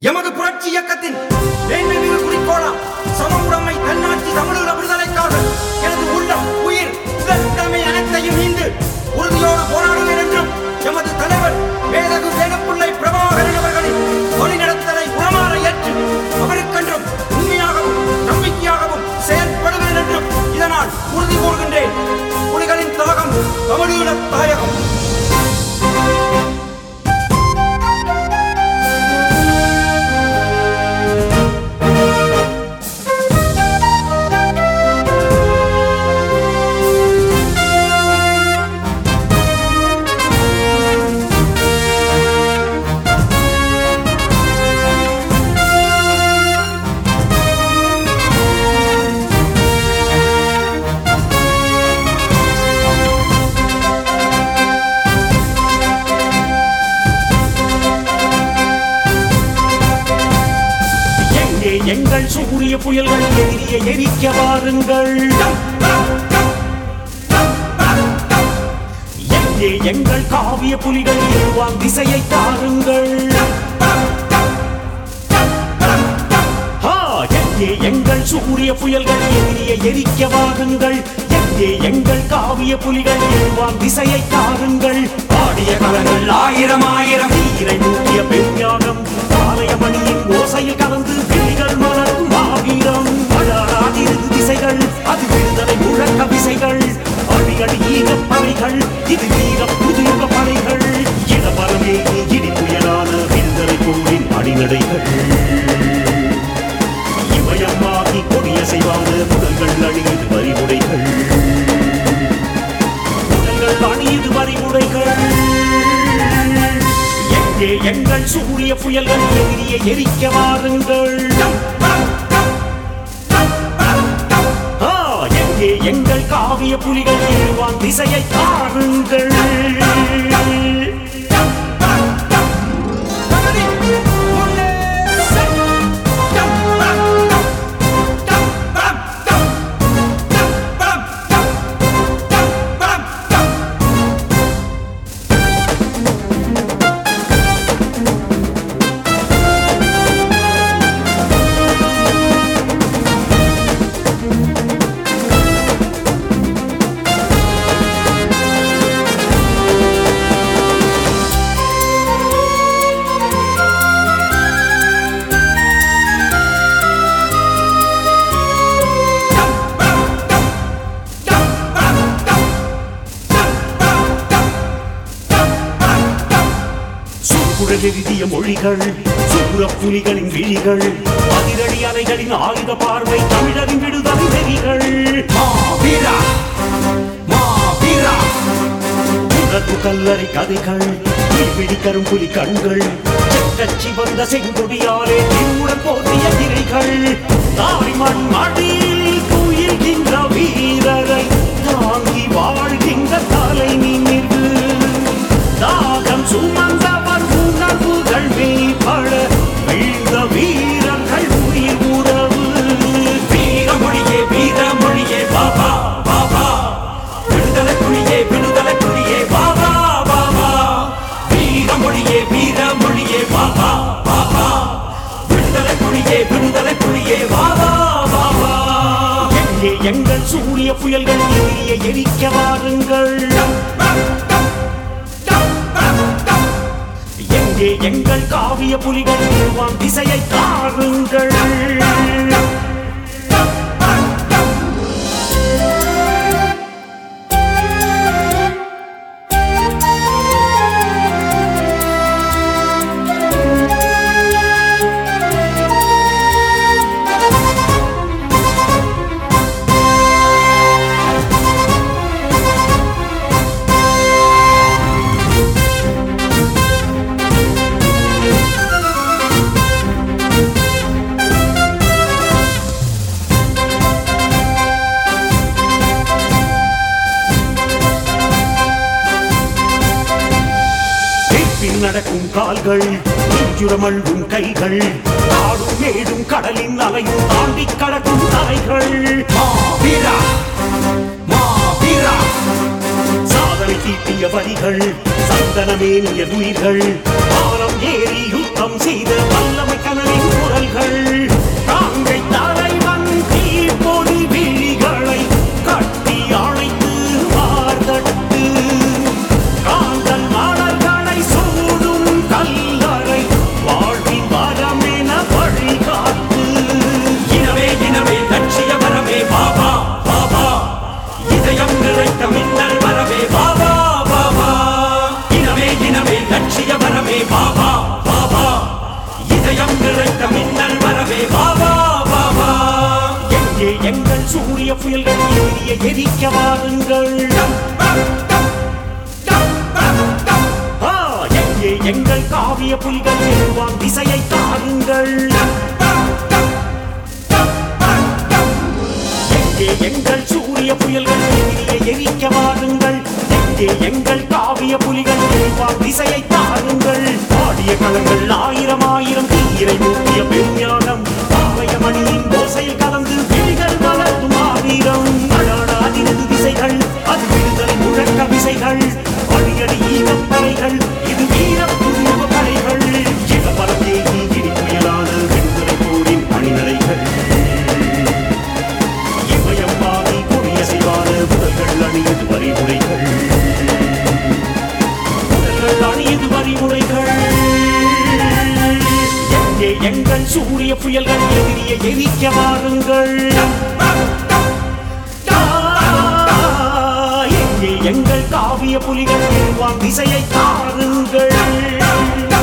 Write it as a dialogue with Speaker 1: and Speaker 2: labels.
Speaker 1: எமது புரட்சி இயக்கத்தின் மேன்மைமிகு குறிக்கோளாம் சமவுடைமை தன்னாட்சி தமிழீழ விடுதலைக்காக எனது உள்ளம் உயிர் உடல் உடைமை அனைத்தையும் ஈந்து உறுதியோடு போராடுவேன் என்றும் எமது தலைவர் வேதகு வேலுப்பிள்ளை பிரபாகரன் அவர்களின் வழிநடத்தலை உளமாற ஏற்று அவருக்கென்றும் உண்மையாகவும் நம்பிக்கையாகவும் செயல்படுவேன் என்றும் இதனால் உறுதி கூறுகின்றேன் புலிகளின் தாகம் தமிழீழ தாயகம்
Speaker 2: எங்கே எங்கள் சூரிய புயல்கள் எதிரிய எரிக்க வாருங்கள் எங்கே எங்கள் காவிய புலிகள் எழுவான் திசையை தாருங்கள் ஆ, எங்கே எங்கள் சூரிய புயல்கள் எதிரிய எரிக்க வாருங்கள் எங்கே எங்கள் காவிய புலிகள் எழுவான் திசையை தாருங்கள் பாடிய கலங்கள் ஆயிரம் ஆயிரம் வீரை மூட்டிய பெண்யாகம் ஆலயமணியின் ஓசையில் கலந்து விழிகள் மலர்க்கும் மாவீரம் அழாதிருது திசைகள் அது விடுதலை முழக்க விசைகள் அடிக்கடி ஈக பறைகள் இது வீர புதுயுக பறைகள் இடபரமே இடி புயலான விடுதலை போரின் அடிநடைகள் இமயமாகி கொடிய செய்வான முதல்கள் அணியது வரிமுறைகள் முதல்கள் அணியது வரிமுறைகள் எங்கே எங்கள் சூரிய புயல்கள் எதிரிய எரிக்க வாருங்கள் ஆ, எங்கே எங்கள் காவிய புலிகள் எழுவான் திசையை தாருங்கள் சூக்குழல் எழுதிய மொழிகள் சூர புலிகளின் விழிகள் அதிரடி அலைகளின் ஆயுத பார்வை தமிழரின் விடுதலை நெறிகள்
Speaker 1: மாவீரா மாவீரா
Speaker 2: உணர்வு கல்லறை கதைகள் பிடி கரும்புலி கண்கள் செக்கச்சி வந்த செங்கொடியாலே திருமுடன் போர்த்திய திரைகள் தாய் மண் மடியில் குயில்கின்ற வீரரை தாங்கி வாழ்கின்ற தலை நிமிர்வு தாகம் சுமந்தவர் உணர்வுகள் மேம்பட வீழ்ந்த வீரர்கள் உயிர் உறவு வீரமொழியே வீரமொழியே பாபா பாபா விடுதலை புலியே விடுதலை புலியே பாபா பாபா வீரமொழியே வீரமொழியே பாபா பாபா விடுதலை புலியே விடுதலை புலியே பாபா பாபா எங்கே எங்கள் சூரிய புயல்கள் எரிய எரிக்க வாருங்கள் எங்கே எங்கள் காவிய புலிகள் எழுவான் திசையை தாருங்கள் கேட்பில் நடக்கும் கால்கள் நெஞ்சுரமழும் கைகள் ஆடும் மேடும் கடலின் அலையும் தாண்டி கடக்கும் தலைகள்
Speaker 1: மாவீரா மாவீரா
Speaker 2: சாதனை தீட்டிய வரிகள் சந்தனமேனிய உயிர்கள் வானம் ஏறி யுத்தம் செய்த வல்லமை கனலின் குரல்கள் காங்கை தலைவன் தீப்பொறி விழிகளை கட்டி அணைத்து வார்த்தட்டு காந்தல் மலர்களை சூடும் கல்லறை வாழ்வின் வரமென வழிகாட்டு
Speaker 1: இனமே இனமே லட்சிய வரவே பாபா பாபா இதயம் நிறைத்த மின்னல் வரவே பாபா பாபா இனமே இனமே லட்சிய வரவே பாபா பாபா இதயம் நிறைத்த மின்னல் வரவே பாபா பாபா
Speaker 2: எங்கே எங்கள் சூரிய புயல்கள் ஏறிய எரிக்க வாருங்கள் ஆ, எங்கே எங்கள் காவிய புலிகள் எழுவான் திசையை தாருங்கள் எங்கே எங்கள் சூரிய புயல்கள் ஏறிய எரிக்க வாருங்கள் எங்கே எங்கள் காவிய புலிகள் எழுவான் திசையை தாருங்கள் பாடிய களங்கள் ஆயிரம் ஆயிரம் தீரை மூட்டிய பெருஞானம் ஆலயமணியின் ஓசையில் கலந்து விழிகள் மலர்த்தும் ஆவீரம் அடாடாதினது திசைகள் அது விடுதலை முழக்க விசைகள் அடியடி ஈகம் பறைகள் இது வீர புதுமுக பறைகள் இளமரம் ஏகி இடி புயலான விடுதலை போரின் அணிநடைகள் இமயம் பாவி கொடிய செய்வான முதல்கள் அணியது வரிமுறைகள் முதல்கள் அணியது வரிமுறைகள் எங்கே எங்கள் சூரிய புயல்கள் எதிரிய எரிக்க வாருங்கள் எங்கே எங்கள் காவிய புலிகள் எழுவான் திசையை தாருங்கள்